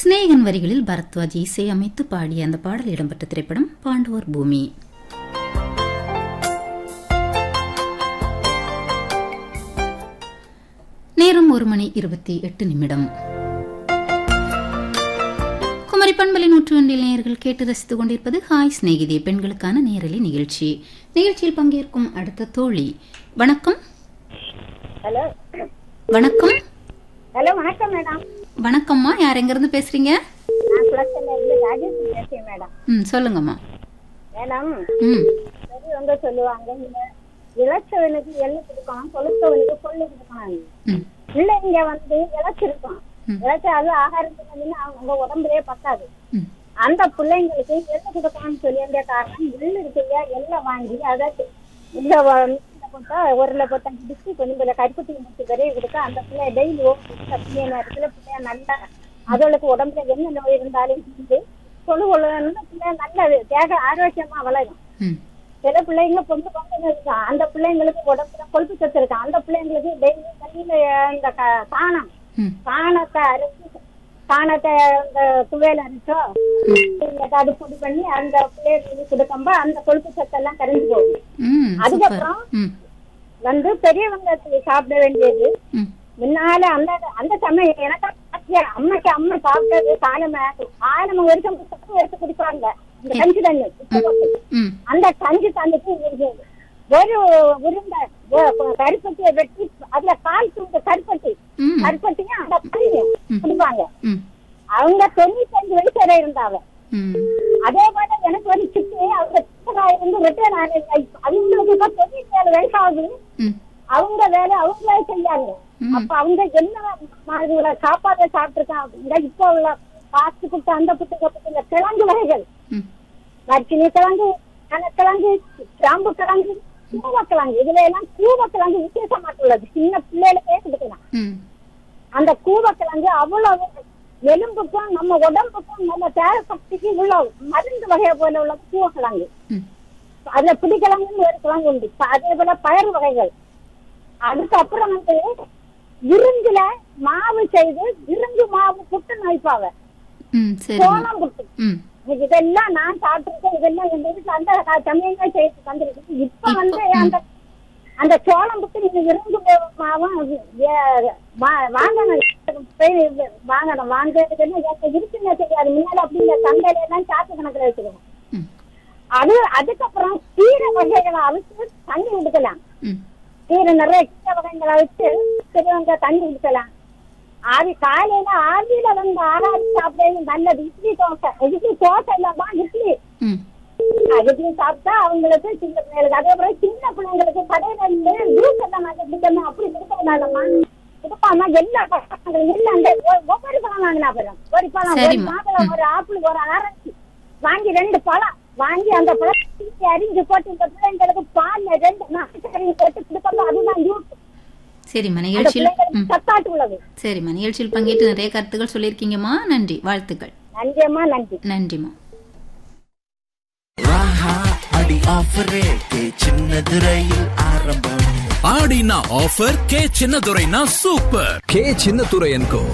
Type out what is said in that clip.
சிநேகன் வரிகளில் பரத்வாஜ் இசை அமைத்து பாடிய அந்த பாடல் இடம்பெற்ற திரைப்படம் பாண்டவர் பூமி நேரம் ஒரு மணி இருபத்தி எட்டு நிமிடம் குமரி பண்பலை நூற்றாண்டில் நேயர்கள் கேட்டு ரசித்துக் கொண்டிருப்பது ஹாய் சிநேகிதே பெண்களுக்கான நேரலை நிகழ்ச்சி நிகழ்ச்சியில் பங்கேற்கும் அடுத்த தோழி வணக்கம் ஹலோ வணக்கம் ஹலோ வணக்கம் மேடம் வணக்கம்மா யார் எங்கிருந்து பேசுறீங்க நான் குளத்துல இருந்து ராஜேஷ் பேசுறேன் மேடம் ம் சொல்லுங்கம்மா மேடம் ம் பெரியவங்க சொல்லுவாங்க இந்த இளைச்சவனுக்கு எள்ளு கொடுக்கணும் கொளுத்தவனுக்கு கொள்ளு கொடுக்கணும் ம் பிள்ளைங்க வந்து இழைச்சிருக்கோம் ம். இழைச்சி அது ஆகாரத்துக்கு வந்து அவங்க உடம்புலயே பத்தாது ம் அந்த பிள்ளைங்களுக்கு எள்ளு கொடுக்கணும்னு சொல்லி அந்த காரணம் எள்ளு இருக்குல்லையா எள்ளை வாங்கி அதை இந்த வ- மிக்ஸில போட்டா ஒரு இருபத்தஞ்சு பிஸ்கி கொஞ்சம் கொஞ்சம் கருப்பட்டி முட்டி வரைய கொடுத்தா அந்த பிள்ளை டெய்லி பிள்ளை நேரத்துல பிள்ளைய நல்லா அதோளுக்கு உடம்புல என்ன நோய் இருந்தாலும் வந்து கொழு கொழுன்னு பிள்ளை நல்ல தேக ஆரோக்கியமா வளரும் ம் சில பிள்ளைங்க பொண்ணு பொண்ணு இருக்கான் அந்த பிள்ளைங்களுக்கு உடம்புல கொழுப்பு சத்து இருக்கான் அந்த பிள்ளைங்களுக்கு டெய்லி தண்ணியில இந்த க- சாணம் ம் சாணத்தை அரைச்சி சாணத்தை இந்த துவையில அரைச்சோ ஏதாவது பொடி பண்ணி அந்த பிள்ளைகளுக்கு கொடுக்கும்போ அந்த கொழுப்பு சத்தெல்லாம் கரைஞ்சு போகும் ம் சூப்பர் அதுக்கப்புறம் ம் வந்து பெரியவங்க சாப்பிட வேண்டியது ம் முன்னால அந்த அந்த சமயம் எனக்கு ஆச்சரியம். அம்மைக்கு அம்மா சாப்பிட்டது காலமே ஆயிரம் வருஷம் சத்து எடுத்து குடிப்பாங்க இந்த கஞ்சி தண்ணி உப்பு போட்டு. ம் அந்த கஞ்சி தண்ணிக்கு ஒரு- ஒரு உருண்டை ஒ- கருப்பட்டியை வெட்டி அதுல கால் துண்டு கருப்பட்டி ம் கருப்பட்டியும் அந்த தண்ணியும் குடிப்பாங்க ம் அவங்க தொண்ணூத்தஞ்சு வயசு வரை இருந்தாங்க ம் அதே போல எனக்கு ஒரு சித்தி அவங்க சித்தரா இருந்து ரிட்டையர் ஆனது அவங்களுக்கு இப்ப தொண்ணூத்தி ஏழு வயசு ஆகுது ம் அவங்க வேலை அவங்களே செஞ்சாங்க ம். அப்ப அவங்க என்ன மாதிரி உள்ள சாப்பாடு சாப்பிட்டுருக்காங்க அப்படின்னா இப்ப உள்ள பாஸ்ட் புட்டு அந்த புட்டு இந்த புட்டு இந்த கிழங்கு வகைகள் ம் மச்சினி கிழங்கு கனக்கிழங்கு கிராம்பு கிழங்கு கூவக்கிழங்கு இதுல எல்லாம் கூவக்கிழங்கு விசேஷமாட்டுள்ளது சின்ன பிள்ளைகளுக்கே கொடுக்கலாம் ம் அந்த கூவக்கிழங்கு அவ்வளவு எலும்புக்கும் நம்ம உடம்புக்கும் நம்ம தேர சக்திக்கு உள்ள மருந்து வகையை போல உள்ள கூவக்கிழங்கு ம் அதுல பிடிக்கிழங்குன்னு ஒரு கிழங்கு உண்டு ப- அதே போல பயறு வகைகள் அதுக்கப்புறம் வந்து விருந்துல மாவு செய்து விருந்து மாவு புட்டு நைப்பாவ ம் சரி சோளம் புட்டு ம் இதெல்லாம் நான் சாப்பிட்டுருக்கேன் இதெல்லாம் எங்க வீட்டுல அந்த சமயங்கள் செய்து தந்திருக்கு இப்ப வந்து அந்த அந்த சோளம் புட்டு நீங்க விருந்து மாவும் அது ஏ- வா- வாங்கணும் போய் வாங்கணும் வாங்குறதுன்னு எனக்கு இருக்குன்னு தெரியாது முன்னால அப்படி இந்த சந்தையில எல்லாம் சாத்து கணக்குல வச்சுக்கணும் ம் அது அதுக்கப்புறம் கீரை வகைகளை அவிச்சு தண்ணி கொடுக்கலாம் ம் கீரை நிறைய கீரை வகைகளை வச்சு பெரியவங்க தண்ணி கொடுக்கலாம் ஆவி காலையில ஆவியில வந்து ஆறாவது சாப்பிடுறது நல்லது இட்லி தோசை இட்லி தோசை இல்லாம இட்லி ம் இட்லி சாப்பிட்டா அவங்களுக்கு சின்ன பிள்ளைங்களுக்கு அதே போல சின்ன பிள்ளைங்களுக்கு கடையில இருந்து ஜூஸ் எல்லாம் நாங்க குடிக்கணும் அப்படி கொடுக்கக்கூடாதம்மா கொடுக்காம எல்லா பழங்களும் எல்லாம் அந்த ஒ- ஒவ்வொரு பழம் வாங்கினா போறோம் ஒரு பழம் ஒரு சரிம்மா. மாதுளம் ஒரு ஆப்பிள் ஒரு ஆரஞ்சு வாங்கி ரெண்டு பழம் வாங்கி அந்த பழத்தை அரிஞ்சு போட்டு இந்த பிள்ளைங்களுக்கு பால்ல ரெண்டு நாட்டு போட்டு கொடுக்கணும் அதுதான் ஜூஸ் சரிம்மா அந்த நிகழ்ச்சியில் ம் பிள்ளைங்களுக்கு சத்தாட்டு உள்ளது சரிம்மா நிகழ்ச்சியில் பங்கேற்று நிறைய கருத்துக்கள் சொல்லியிருக்கீங்கம்மா நன்றி வாழ்த்துக்கள் நன்றியம்மா நன்றி நன்றிம்மா ராஹா அடி ஆஃபர் ரேட்டு சின்னதுரையில் ஆரம்பம் ஆடினா ஆஃபர் கே சின்னதுரைனா சூப்பர் கே சின்னத்துரை என்கோ